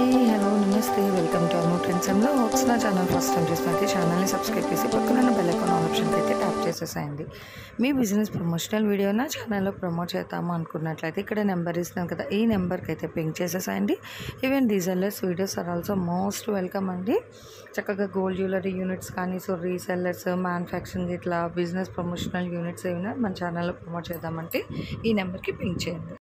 Hi hello namaste welcome to Anu trends లో hopes నా channel first time చూసినట్టు ఛానల్ని సబ్స్క్రైబ్ చేసి పక్కన బెల్ ఐకాన్ ఆప్షన్కి అయితే ట్యాప్ చేసేసేయండి మీ బిజినెస్ ప్రమోషనల్ వీడియో నా ఛానల్లో ప్రమోట్ చేద్దాము అనుకున్నట్లయితే ఇక్కడ నెంబర్ ఇస్తున్నాను కదా ఈ నెంబర్కి అయితే పింక్ చేసేసేయండి even resellers videos are also most welcome అండి చక్కగా గోల్డ్ జ్యువెలరీ యూనిట్స్ కానీ సో రీసెల్లర్స్ మ్యానుఫ్యాక్చరింగ్ ఇట్లా బిజినెస్ ప్రమోషనల్ యూనిట్స్ ఏమైనా మన ఛానల్లో ప్రమోట్ చేద్దామంటే ఈ నెంబర్కి పింక్ చేయండి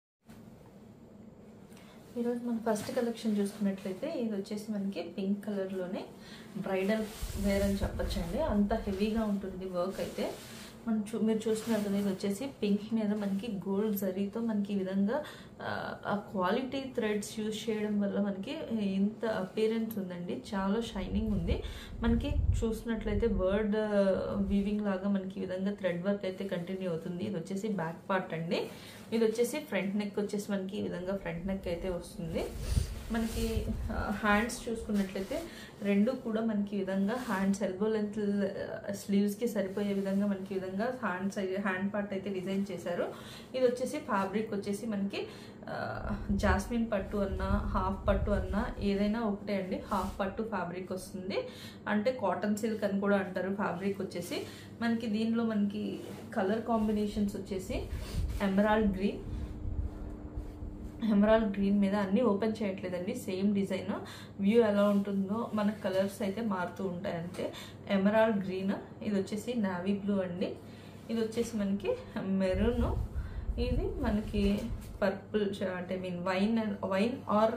ఈరోజు మన ఫస్ట్ కలెక్షన్ చూసుకున్నట్లయితే ఇది వచ్చేసి మనకి పింక్ కలర్లోనే బ్రైడల్ వేర్ అని చెప్పొచ్చండి అంత హెవీగా ఉంటుంది వర్క్ అయితే మనం చూ మీరు చూస్తున్నారు కదా ఇది వచ్చేసి పింక్ మీద మనకి గోల్డ్ జరీతో మనకి ఈ విధంగా ఆ, ఆ క్వాలిటీ థ్రెడ్స్ యూజ్ చేయడం వల్ల మనకి ఇంత అపీరెన్స్ ఉందండి చాలా షైనింగ్ ఉంది మనకి చూసినట్లయితే బర్డ్ వీవింగ్ లాగా మనకి ఈ విధంగా థ్రెడ్ వర్క్ అయితే కంటిన్యూ అవుతుంది ఇది వచ్చేసి బ్యాక్ పార్ట్ అండి ఇది వచ్చేసి ఫ్రంట్ నెక్ వచ్చేసి మనకి ఈ విధంగా ఫ్రంట్ నెక్ అయితే వస్తుంది మనకి హ్యాండ్స్ చూసుకున్నట్లయితే రెండు కూడా మనకి ఈ విధంగా హ్యాండ్స్ ఎల్బో లెంత్ స్లీవ్స్కి సరిపోయే విధంగా మనకి ఈ విధంగా హ్యాండ్స్ హ్యాండ్ పార్ట్ అయితే డిజైన్ చేశారు ఇది వచ్చేసి ఫ్యాబ్రిక్ వచ్చేసి మనకి జాస్మిన్ పట్టు అన్న హాఫ్ పట్టు అన్న ఏదైనా ఒకటే అండి హాఫ్ పట్టు ఫ్యాబ్రిక్ వస్తుంది అంటే కాటన్ సిల్క్ అని కూడా అంటారు ఫ్యాబ్రిక్ వచ్చేసి మనకి దీనిలో మనకి కలర్ కాంబినేషన్స్ వచ్చేసి ఎమరాల్డ్ గ్రీన్ ఎమరాల్డ్ గ్రీన్ మీద అన్నీ ఓపెన్ చేయట్లేదండి సేమ్ డిజైన్ వ్యూ ఎలా ఉంటుందో మన కలర్స్ అయితే మారుతూ ఉంటాయి అంతే ఎమరాల్డ్ గ్రీన్ ఇది వచ్చేసి నావీ బ్లూ అండి ఇది వచ్చేసి మనకి మెరూన్ ఇది మనకి పర్పుల్ అంటే mean wine wine or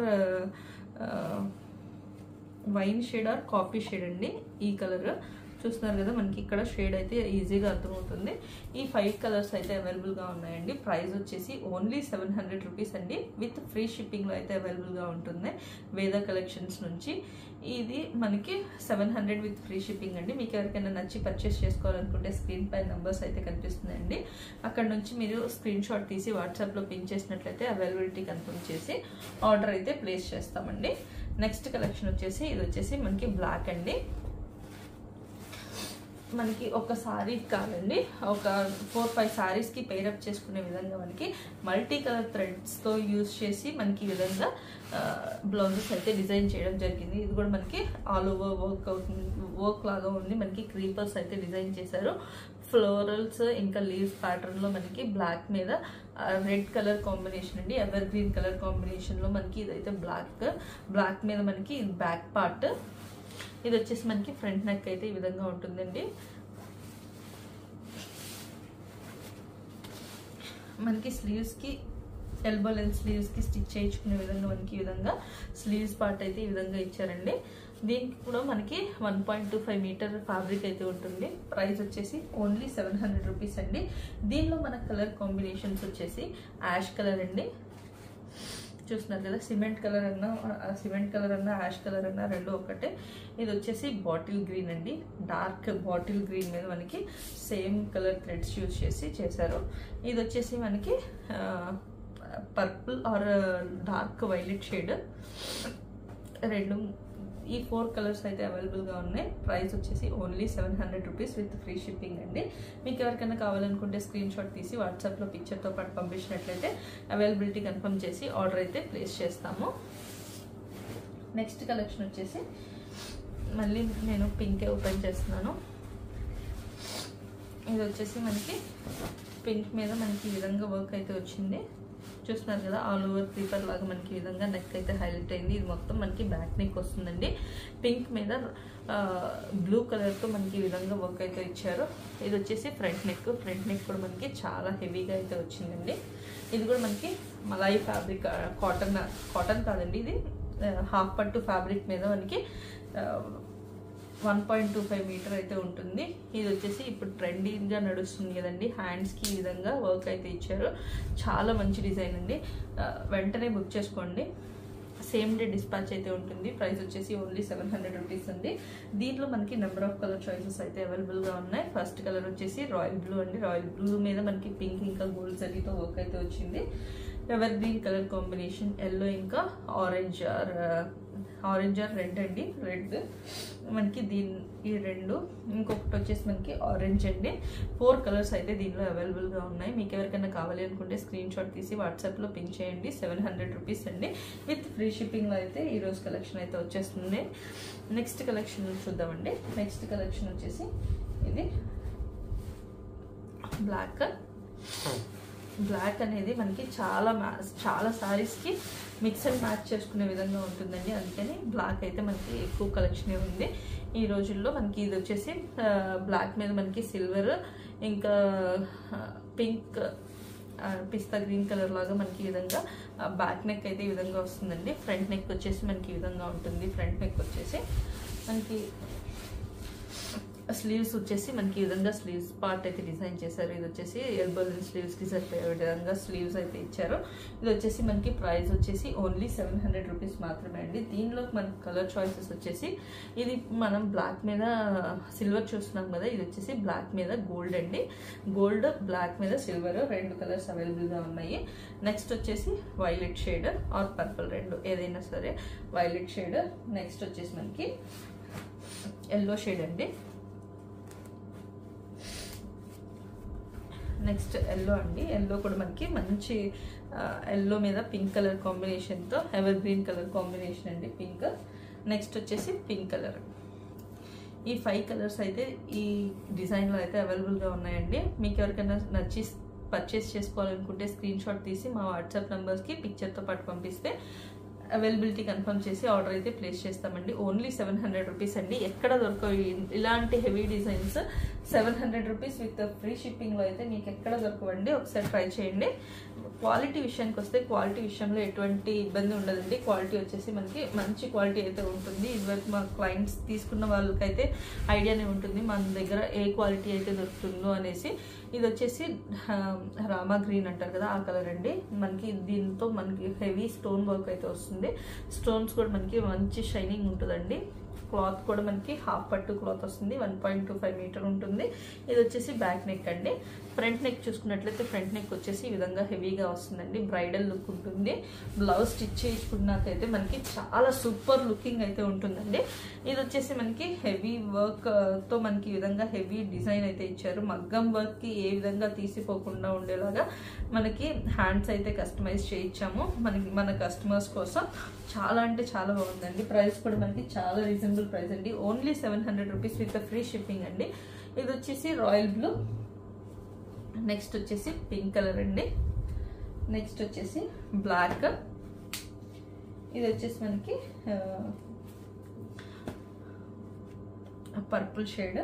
wine shade or coffee shade అండి ఈ కలర్ చూస్తున్నారు కదా మనకి ఇక్కడ షేడ్ అయితే ఈజీగా అర్థమవుతుంది ఈ ఫైవ్ కలర్స్ అయితే అవైలబుల్గా ఉన్నాయండి ప్రైస్ వచ్చేసి ఓన్లీ సెవెన్ హండ్రెడ్ రూపీస్ అండి విత్ ఫ్రీ షిప్పింగ్లో అయితే అవైలబుల్గా ఉంటుంది వేద కలెక్షన్స్ నుంచి ఇది మనకి seven hundred with free shipping అండి మీకు ఎవరికైనా నచ్చి పర్చేస్ చేసుకోవాలనుకుంటే స్క్రీన్ పై నెంబర్స్ అయితే కనిపిస్తున్నాయండి అక్కడ నుంచి మీరు స్క్రీన్ షాట్ తీసి వాట్సాప్లో పింక్ చేసినట్లయితే అవైలబిలిటీ కన్ఫర్మ్ చేసి ఆర్డర్ అయితే ప్లేస్ చేస్తామండి నెక్స్ట్ కలెక్షన్ వచ్చేసి ఇది వచ్చేసి మనకి బ్లాక్ అండి మనకి ఒక సారీ కాదండి ఒక ఫోర్ ఫైవ్ సారీస్కి పేరప్ చేసుకునే విధంగా మనకి మల్టీ కలర్ థ్రెడ్స్తో యూజ్ చేసి మనకి ఈ విధంగా బ్లౌజెస్ అయితే డిజైన్ చేయడం జరిగింది ఇది కూడా మనకి ఆల్ ఓవర్ వర్క్ అవుతుంది వర్క్ లాగా ఉంది మనకి క్రీపర్స్ అయితే డిజైన్ చేశారు ఫ్లోరల్స్ ఇంకా లీవ్స్ ప్యాటర్న్లో మనకి బ్లాక్ మీద రెడ్ కలర్ కాంబినేషన్ అండి ఎవర్ గ్రీన్ కలర్ కాంబినేషన్లో మనకి ఇదైతే బ్లాక్ బ్లాక్ మీద మనకి బ్యాక్ పార్ట్ ఇది వచ్చేసి మనకి ఫ్రంట్ నెక్ అయితే ఈ విధంగా ఉంటుందండి మనకి స్లీవ్స్కి ఎల్బో లెంత్ స్లీవ్స్కి స్టిచ్ చేయించుకునే విధంగా మనకి ఈ విధంగా స్లీవ్స్ పార్ట్ అయితే ఈ విధంగా ఇచ్చారండి దీనికి కూడా మనకి one point two five metre fabric అయితే ఉంటుంది ప్రైస్ వచ్చేసి ఓన్లీ సెవెన్ హండ్రెడ్ రూపీస్ అండి దీనిలో మన కలర్ కాంబినేషన్స్ వచ్చేసి యాష్ కలర్ అండి చూస్తున్నారు కదా సిమెంట్ కలర్ అన్న సిమెంట్ కలర్ అన్న యాష్ కలర్ అన్న రెండు ఒకటే ఇది వచ్చేసి బాటిల్ గ్రీన్ అండి డార్క్ బాటిల్ గ్రీన్ మీద మనకి సేమ్ కలర్ థ్రెడ్స్ యూజ్ చేసి చేశారు ఇది వచ్చేసి మనకి purple or dark violet shade రెండు ఈ ఫోర్ కలర్స్ అయితే అవైలబుల్గా ఉన్నాయి ప్రైస్ వచ్చేసి only seven hundred rupees with free shipping అండి మీకు ఎవరికైనా కావాలనుకుంటే స్క్రీన్ షాట్ తీసి వాట్సాప్లో పిక్చర్తో పాటు పంపించినట్లయితే అవైలబిలిటీ కన్ఫర్మ్ చేసి ఆర్డర్ అయితే ప్లేస్ చేస్తాము నెక్స్ట్ కలెక్షన్ వచ్చేసి మళ్ళీ నేను పింకే ఓపెన్ చేస్తున్నాను ఇది వచ్చేసి మనకి పింక్ మీద మనకి ఈ విధంగా వర్క్ అయితే వచ్చింది చూస్తున్నారు కదా ఆల్ ఓవర్ క్రీపర్ లాగా మనకి ఈ విధంగా నెక్ అయితే హైలైట్ అయింది ఇది మొత్తం మనకి బ్యాక్ నెక్ వస్తుందండి పింక్ మీద బ్లూ కలర్తో మనకి ఈ విధంగా వర్క్ అయితే ఇచ్చారు ఇది వచ్చేసి ఫ్రంట్ నెక్ ఫ్రంట్ నెక్ కూడా మనకి చాలా హెవీగా అయితే వచ్చిందండి ఇది కూడా మనకి మలాయి ఫ్యాబ్రిక్ కాటన్ కాటన్ కాదండి ఇది హాఫ్ పట్టు ఫ్యాబ్రిక్ మీద మనకి one point two five metre అయితే ఉంటుంది ఇది వచ్చేసి ఇప్పుడు ట్రెండింగ్గా నడుస్తుంది కదండి హ్యాండ్స్కి ఈ విధంగా వర్క్ అయితే ఇచ్చారు చాలా మంచి డిజైన్ అండి వెంటనే బుక్ చేసుకోండి సేమ్ డే డిస్పాచ్ అయితే ఉంటుంది ప్రైస్ వచ్చేసి ఓన్లీ సెవెన్ హండ్రెడ్ రూపీస్ ఉంది దీంట్లో మనకి నెంబర్ ఆఫ్ కలర్ చాయిసెస్ అయితే అవైలబుల్గా ఉన్నాయి ఫస్ట్ కలర్ వచ్చేసి రాయల్ బ్లూ అండి రాయల్ బ్లూ మీద మనకి పింక్ ఇంకా గోల్డ్ జరీతో వర్క్ అయితే వచ్చింది evergreen colour combination yellow ఇంకా orange or orange or red అండి రెడ్ మనకి దీని ఈ రెండు ఇంకొకటి వచ్చేసి మనకి ఆరెంజ్ అండి ఫోర్ కలర్స్ అయితే దీనిలో అవైలబుల్గా ఉన్నాయి మీకు ఎవరికైనా కావాలి అనుకుంటే స్క్రీన్ షాట్ తీసి వాట్సాప్లో పింక్ చేయండి సెవెన్ హండ్రెడ్ రూపీస్ అండి విత్ ఫ్రీ షిప్పింగ్లో అయితే ఈరోజు కలెక్షన్ అయితే వచ్చేస్తుంది నెక్స్ట్ కలెక్షన్ చూద్దామండి నెక్స్ట్ కలెక్షన్ వచ్చేసి ఇది బ్లాక్ బ్లాక్ అనేది మనకి చాలా మ్యా చాలా సారీస్కి మిక్స్ అండ్ మ్యాచ్ చేసుకునే విధంగా ఉంటుందండి అందుకని బ్లాక్ అయితే మనకి ఎక్కువ కలెక్షన్ ఉంది ఈ రోజుల్లో మనకి ఇది వచ్చేసి బ్లాక్ మీద మనకి సిల్వర్ ఇంకా పింక్ పిస్తా గ్రీన్ కలర్ లాగా మనకి ఈ విధంగా బ్యాక్ నెక్ అయితే ఈ విధంగా వస్తుందండి ఫ్రంట్ నెక్ వచ్చేసి మనకి ఈ విధంగా ఉంటుంది ఫ్రంట్ నెక్ వచ్చేసి మనకి స్లీవ్స్ వచ్చేసి మనకి ఈ విధంగా స్లీవ్స్ పార్ట్ అయితే డిజైన్ చేశారు ఇది వచ్చేసి ఎల్బో స్లీవ్స్కి సరిపోయే విధంగా స్లీవ్స్ అయితే ఇచ్చారు ఇది వచ్చేసి మనకి ప్రైస్ వచ్చేసి ఓన్లీ సెవెన్ హండ్రెడ్ రూపీస్ మాత్రమే అండి దీనిలో మనకి కలర్ చాయిసెస్ వచ్చేసి ఇది మనం బ్లాక్ మీద సిల్వర్ చూస్తున్నాం కదా ఇది వచ్చేసి బ్లాక్ మీద గోల్డ్ అండి గోల్డ్ బ్లాక్ మీద సిల్వర్ రెండు కలర్స్ అవైలబుల్గా ఉన్నాయి నెక్స్ట్ వచ్చేసి వైలెట్ షేడ్ ఆర్ పర్పుల్ రెండు ఏదైనా సరే వైలెట్ షేడ్ నెక్స్ట్ వచ్చేసి మనకి ఎల్లో షేడ్ అండి నెక్స్ట్ ఎల్లో అండి ఎల్లో కూడా మనకి మంచి ఎల్లో మీద పింక్ కలర్ కాంబినేషన్తో ఎవర్ గ్రీన్ కలర్ కాంబినేషన్ అండి పింక్ నెక్స్ట్ వచ్చేసి పింక్ కలర్ ఈ ఫైవ్ కలర్స్ అయితే ఈ డిజైన్లో అయితే అవైలబుల్గా ఉన్నాయండి మీకు ఎవరికైనా నచ్చి పర్చేస్ చేసుకోవాలనుకుంటే స్క్రీన్ షాట్ తీసి మా వాట్సాప్ నెంబర్స్కి పిక్చర్తో పాటు పంపిస్తే అవైలబిలిటీ కన్ఫర్మ్ చేసి ఆర్డర్ అయితే ప్లేస్ చేస్తామండి ఓన్లీ సెవెన్ హండ్రెడ్ రూపీస్ అండి ఎక్కడ దొరకవు ఇలాంటి heavy designs seven hundred rupees with free షిప్పింగ్లో అయితే మీకు ఎక్కడ దొరకవండి ఒకసారి ట్రై చేయండి క్వాలిటీ విషయానికి వస్తే క్వాలిటీ విషయంలో ఎటువంటి ఇబ్బంది ఉండదండి క్వాలిటీ వచ్చేసి మనకి మంచి క్వాలిటీ అయితే ఉంటుంది ఇదివరకు మా క్లయింట్స్ తీసుకున్న వాళ్ళకైతే ఐడియానే ఉంటుంది మన దగ్గర ఏ క్వాలిటీ అయితే దొరుకుతుందో అనేసి ఇది వచ్చేసి రామా గ్రీన్ అంటారు కదా ఆ కలర్ అండి మనకి దీంతో మనకి హెవీ స్టోన్ వర్క్ అయితే వస్తుంది స్టోన్స్ కూడా మనకి మంచి షైనింగ్ ఉంటుందండి క్లాత్ కూడా మనకి హాఫ్ పట్టు క్లాత్ వస్తుంది one point two five metre ఉంటుంది ఇది వచ్చేసి బ్యాక్ నెక్ అండి ఫ్రంట్ నెక్ చూసుకున్నట్లయితే ఫ్రంట్ నెక్ వచ్చేసి ఈ విధంగా హెవీగా వస్తుందండి బ్రైడల్ లుక్ ఉంటుంది బ్లౌజ్ స్టిచ్ చేసుకున్నాకైతే మనకి చాలా సూపర్ లుకింగ్ అయితే ఉంటుందండి ఇది వచ్చేసి మనకి హెవీ వర్క్తో మనకి ఈ విధంగా హెవీ డిజైన్ అయితే ఇచ్చారు మగ్గం వర్క్కి ఏ విధంగా తీసిపోకుండా ఉండేలాగా మనకి హ్యాండ్స్ అయితే కస్టమైజ్ చేయించాము మనకి మన కస్టమర్స్ కోసం చాలా అంటే చాలా బాగుందండి ప్రైస్ కూడా మనకి చాలా రీజనబుల్ ప్రైస్ అండి only seven hundred rupees with free shipping అండి ఇది వచ్చేసి రాయల్ బ్లూ నెక్స్ట్ వచ్చేసి పింక్ కలర్ అండి నెక్స్ట్ వచ్చేసి బ్లాక్ ఇది వచ్చేసి మనకి పర్పుల్ షేడ్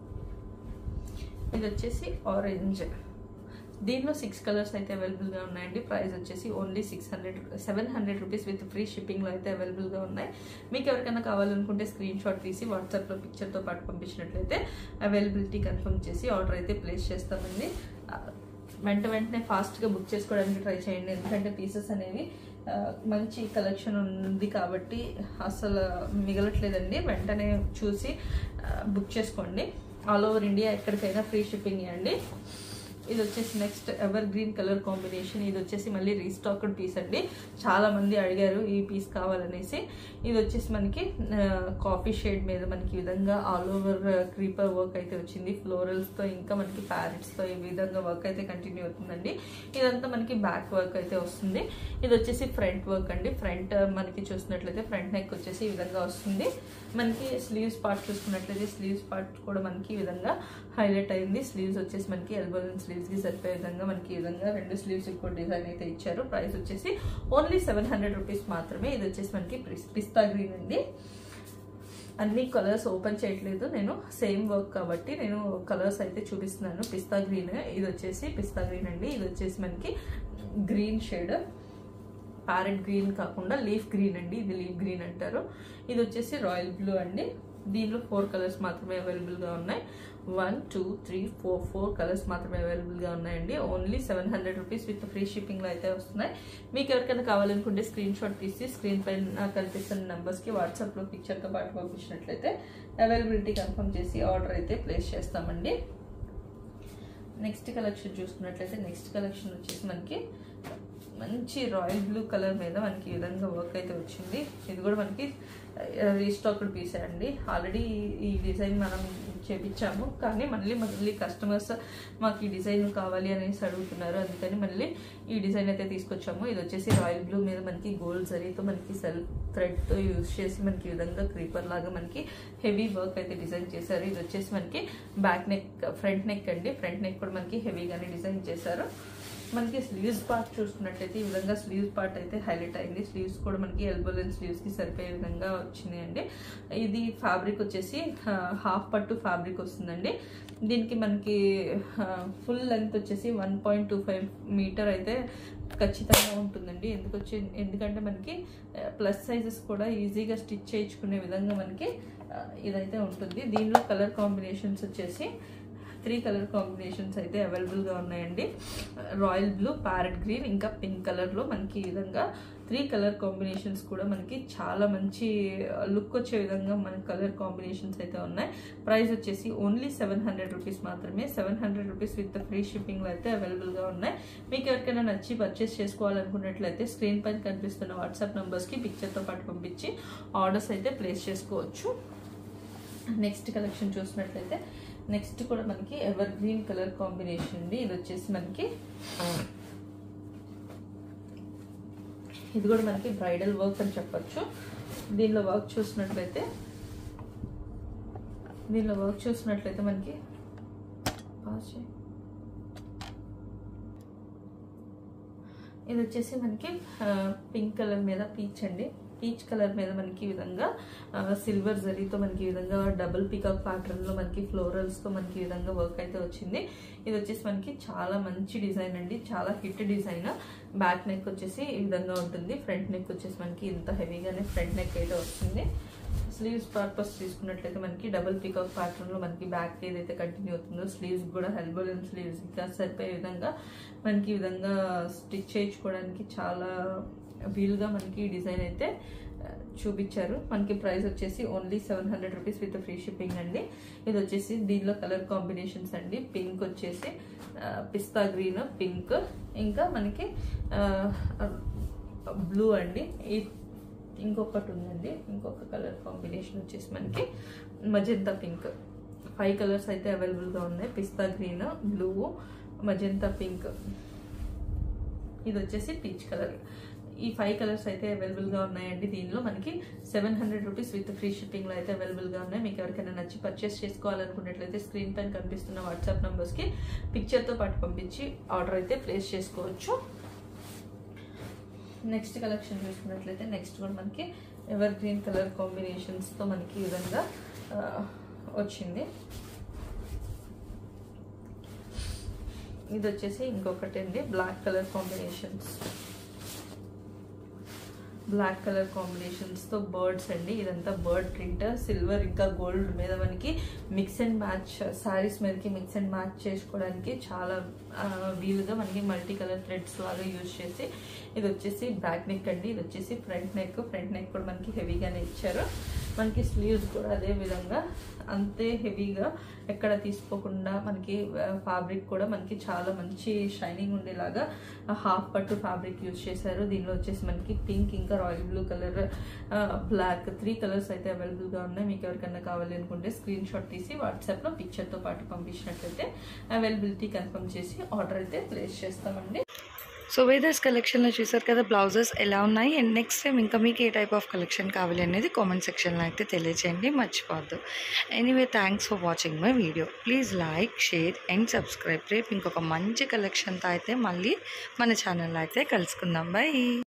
ఇది వచ్చేసి ఆరెంజ్ దీనిలో సిక్స్ కలర్స్ అయితే అవైలబుల్గా ఉన్నాయండి ప్రైస్ వచ్చేసి only six hundred seven hundred rupees with free షిప్పింగ్లో అయితే అవైలబుల్గా ఉన్నాయి మీకు ఎవరికైనా కావాలనుకుంటే స్క్రీన్ షాట్ తీసి వాట్సాప్లో పిక్చర్తో పాటు పంపించినట్లయితే అవైలబిలిటీ కన్ఫర్మ్ చేసి ఆర్డర్ అయితే ప్లేస్ చేస్తామండి వెంట వెంటనే ఫాస్ట్గా బుక్ చేసుకోవడానికి ట్రై చేయండి ఎందుకంటే పీసెస్ అనేవి మంచి కలెక్షన్ ఉంది కాబట్టి అసలు మిగలట్లేదండి వెంటనే చూసి బుక్ చేసుకోండి ఆల్ ఓవర్ ఇండియా ఎక్కడికైనా ఫ్రీ షిప్పింగ్ ఇవ్వండి ఇది వచ్చేసి next evergreen colour combination ఇది వచ్చేసి మళ్ళీ రీస్టాక్డ్ పీస్ అండి చాలా మంది అడిగారు ఈ పీస్ కావాలనేసి ఇది వచ్చేసి మనకి కాఫీ షేడ్ మీద మనకి ఈ విధంగా ఆల్ ఓవర్ క్రీపర్ వర్క్ అయితే వచ్చింది ఫ్లోరల్స్తో ఇంకా మనకి ప్యారెట్స్తో ఈ విధంగా వర్క్ అయితే కంటిన్యూ అవుతుందండి ఇదంతా మనకి బ్యాక్ వర్క్ అయితే వస్తుంది ఇది వచ్చేసి ఫ్రంట్ వర్క్ అండి ఫ్రంట్ మనకి చూసినట్లయితే ఫ్రంట్ నెక్ వచ్చేసి ఈ విధంగా వస్తుంది మనకి స్లీవ్స్ పార్ట్ చూసుకున్నట్లయితే స్లీవ్స్ పార్ట్ కూడా మనకి ఈ విధంగా హైలైట్ అయింది స్లీవ్స్ వచ్చేసి మనకి ఎల్బో స్లీవ్స్కి సరిపోయే విధంగా మనకి ఈ విధంగా రెండు స్లీవ్స్ ఎక్కువ డిజైన్ అయితే ఇచ్చారు ప్రైస్ వచ్చేసి ఓన్లీ సెవెన్ హండ్రెడ్ రూపీస్ మాత్రమే ఇది వచ్చేసి మనకి పిస్తా గ్రీన్ అండి అన్ని కలర్స్ ఓపెన్ చేయట్లేదు నేను సేమ్ వర్క్ కాబట్టి నేను కలర్స్ అయితే చూపిస్తున్నాను పిస్తా గ్రీన్ ఇది వచ్చేసి పిస్తా గ్రీన్ అండి ఇది వచ్చేసి మనకి గ్రీన్ షేడ్ ప్యారెట్ గ్రీన్ కాకుండా లీఫ్ గ్రీన్ అండి ఇది లీఫ్ గ్రీన్ అంటారు ఇది వచ్చేసి రాయల్ బ్లూ అండి దీనిలో ఫోర్ కలర్స్ మాత్రమే అవైలబుల్గా ఉన్నాయి one two three four four colours మాత్రమే అవైలబుల్గా ఉన్నాయండి only seven hundred rupees with free షిప్పింగ్లో అయితే వస్తున్నాయి మీకు ఎవరికైనా కావాలనుకుంటే స్క్రీన్ షాట్ తీసి స్క్రీన్ పైన కనిపిస్తున్న నెంబర్స్కి వాట్సాప్లో పిక్చర్తో పాటు పంపించినట్లయితే అవైలబిలిటీ కన్ఫర్మ్ చేసి ఆర్డర్ అయితే ప్లేస్ చేస్తామండి నెక్స్ట్ కలెక్షన్ చూసుకున్నట్లయితే నెక్స్ట్ కలెక్షన్ వచ్చేసి మనకి మంచి రాయల్ బ్లూ కలర్ మీద మనకి ఈ విధంగా వర్క్ అయితే వచ్చింది ఇది కూడా మనకి రీస్టాక్డ్ పీస్ అండి ఆల్రెడీ ఈ డిజైన్ మనం చేపించాము కానీ మళ్ళీ మళ్ళీ కస్టమర్స్ మాకు ఈ డిజైన్ కావాలి అనేసి అడుగుతున్నారు అందుకని మళ్ళీ ఈ డిజైన్ అయితే తీసుకొచ్చాము ఇది వచ్చేసి రాయల్ బ్లూ మీద మనకి గోల్డ్ జరీతో మనకి సెల్ థ్రెడ్తో యూజ్ చేసి మనకి ఈ విధంగా క్రీపర్ లాగా మనకి హెవీ వర్క్ అయితే డిజైన్ చేశారు ఇది వచ్చేసి మనకి బ్యాక్ నెక్ ఫ్రంట్ నెక్ అండి ఫ్రంట్ నెక్ కూడా మనకి హెవీగానే డిజైన్ చేశారు మనకి స్లీవ్స్ పార్ట్ చూసుకున్నట్లయితే ఈ విధంగా స్లీవ్స్ పార్ట్ అయితే హైలైట్ అయింది స్లీవ్స్ కూడా మనకి ఎల్బో లెన్ స్లీవ్స్కి సరిపోయే విధంగా వచ్చింది అండి ఇది ఫ్యాబ్రిక్ వచ్చేసి హాఫ్ పట్టు ఫ్యాబ్రిక్ వస్తుందండి దీనికి మనకి ఫుల్ లెంత్ వచ్చేసి one point two five metre అయితే ఖచ్చితంగా ఉంటుందండి ఎందుకు వచ్చి ఎందుకంటే మనకి ప్లస్ సైజెస్ కూడా ఈజీగా స్టిచ్ చేయించుకునే విధంగా మనకి ఆ, ఇదైతే ఉంటుంది దీనిలో కలర్ కాంబినేషన్స్ వచ్చేసి త్రీ కలర్ కాంబినేషన్స్ అయితే అవైలబుల్గా ఉన్నాయండి రాయల్ బ్లూ ప్యారెట్ గ్రీన్ ఇంకా పింక్ కలర్లో మనకి ఈ విధంగా త్రీ కలర్ కాంబినేషన్స్ కూడా మనకి చాలా మంచి లుక్ వచ్చే విధంగా మనకి కలర్ కాంబినేషన్స్ అయితే ఉన్నాయి ప్రైస్ వచ్చేసి ఓన్లీ సెవెన్ హండ్రెడ్ రూపీస్ మాత్రమే seven hundred rupees with free షిప్పింగ్లో అయితే అవైలబుల్గా ఉన్నాయి మీకు ఎవరికైనా నచ్చి పర్చేస్ చేసుకోవాలనుకున్నట్లయితే స్క్రీన్ పైన కనిపిస్తున్న వాట్సాప్ నెంబర్స్కి పిక్చర్తో పాటు పంపించి ఆర్డర్స్ అయితే ప్లేస్ చేసుకోవచ్చు నెక్స్ట్ కలెక్షన్ చూసినట్లయితే నెక్స్ట్ కూడా మనకి ఎవర్ గ్రీన్ కలర్ కాంబినేషన్ అండి ఇది వచ్చేసి మనకి ఇది కూడా మనకి బ్రైడల్ వర్క్ అని చెప్పొచ్చు దీనిలో వర్క్ చూసినట్లయితే దీనిలో వర్క్ చూసినట్లయితే మనకి పాస్ చేయి. ఇది వచ్చేసి మనకి పింక్ కలర్ మీద పీచ్ అండి పీచ్ కలర్ మీద మనకి ఈ విధంగా సిల్వర్ జరీతో మనకి ఈ విధంగా డబుల్ పికప్ ప్యాటర్న్లో మనకి ఫ్లోరల్స్తో మనకి ఈ విధంగా వర్క్ అయితే వచ్చింది ఇది వచ్చేసి మనకి చాలా మంచి డిజైన్ అండి చాలా హిట్ డిజైన్ బ్యాక్ నెక్ వచ్చేసి ఈ విధంగా ఉంటుంది ఫ్రంట్ నెక్ వచ్చేసి మనకి ఇంత హెవీగానే ఫ్రంట్ నెక్ అయితే వస్తుంది స్లీవ్స్ పర్పస్ తీసుకున్నట్లయితే మనకి డబుల్ పికప్ ప్యాటర్న్లో మనకి బ్యాక్ ఏదైతే కంటిన్యూ అవుతుందో స్లీవ్స్ కూడా ఎల్బో లెన్ స్లీవ్స్ ఇంకా సరిపోయే విధంగా మనకి ఈ విధంగా స్టిచ్ చేయించుకోవడానికి చాలా వీలుగా మనకి ఈ డిజైన్ అయితే ఆ, చూపించారు మనకి ప్రైస్ వచ్చేసి only seven hundred rupees with free shipping అండి ఇది వచ్చేసి దీనిలో కలర్ కాంబినేషన్స్ అండి పింక్ వచ్చేసి పిస్తా గ్రీన్ పింక్ ఇంకా మనకి బ్లూ అండి ఈ ఇంకొకటి ఉందండి ఇంకొక కలర్ కాంబినేషన్ వచ్చేసి మనకి మజంతా పింక్ ఫైవ్ కలర్స్ అయితే అవైలబుల్గా ఉన్నాయి pista green blue magenta pink ఇది వచ్చేసి పీచ్ కలర్ ఈ ఫైవ్ కలర్స్ అయితే అవైలబుల్గా ఉన్నాయండి దీనిలో మనకి seven hundred rupees with free షిప్పింగ్లో అయితే అవైలబుల్గా ఉన్నాయి మీకు ఎవరికైనా నచ్చి పర్చేస్ చేసుకోవాలనుకున్నట్లయితే స్క్రీన్ పైన కనిపిస్తున్న వాట్సాప్ నెంబర్స్కి పిక్చర్తో పాటు పంపించి ఆర్డర్ అయితే ప్లేస్ చేసుకోవచ్చు నెక్స్ట్ కలెక్షన్ చూసుకున్నట్లయితే నెక్స్ట్ కూడా మనకి ఎవర్ గ్రీన్ కలర్ కాంబినేషన్స్తో మనకి ఈ విధంగా ఆ, వచ్చింది ఇది వచ్చేసి ఇంకొకటి అండి black colour combinations black colour కాంబినేషన్స్తో బర్డ్స్ అండి ఇదంతా బర్డ్ ప్రింట్ సిల్వర్ ఇంకా గోల్డ్ మీద మనకి మిక్స్ అండ్ మ్యాచ్ శారీస్ మీదకి మిక్స్ అండ్ మ్యాచ్ చేసుకోవడానికి చాలా ఆ, వీలుగా మనకి మల్టీ కలర్ థ్రెడ్స్ లాగా యూజ్ చేసి ఇది వచ్చేసి బ్యాక్ నెక్ అండి ఇది వచ్చేసి ఫ్రంట్ నెక్ ఫ్రంట్ నెక్ కూడా మనకి హెవీగానే ఇచ్చారు మనకి స్లీవ్స్ కూడా అదే విధంగా అంతే హెవీగా ఎక్కడ తీసుకోకుండా మనకి ఫ్యాబ్రిక్ కూడా మనకి చాలా మంచి షైనింగ్ ఉండేలాగా హాఫ్ పట్టు ఫ్యాబ్రిక్ యూజ్ చేశారు దీనిలో వచ్చేసి మనకి పింక్ ఇంకా royal blue colour black three colours అయితే అవైలబుల్గా ఉన్నాయి మీకు ఎవరికైనా కావాలి అనుకుంటే స్క్రీన్ షాట్ తీసి వాట్సాప్లో పిక్చర్తో పాటు పంపించినట్లయితే అవైలబిలిటీ కన్ఫర్మ్ చేసి ఆర్డర్ అయితే ప్లేస్ చేస్తామండి సో వేదర్స్ కలెక్షన్లో చూసారు కదా బ్లౌజెస్ ఎలా ఉన్నాయి అండ్ నెక్స్ట్ టైం ఇంకా మీకు ఏ టైప్ ఆఫ్ కలెక్షన్ కావాలి అనేది కామెంట్ సెక్షన్లో అయితే తెలియజేయండి మర్చిపోవద్దు anyway thanks for watching my video please like share and subscribe రేపు ఇంకొక మంచి కలెక్షన్తో అయితే మళ్ళీ మన ఛానల్లో అయితే కలుసుకుందాం బై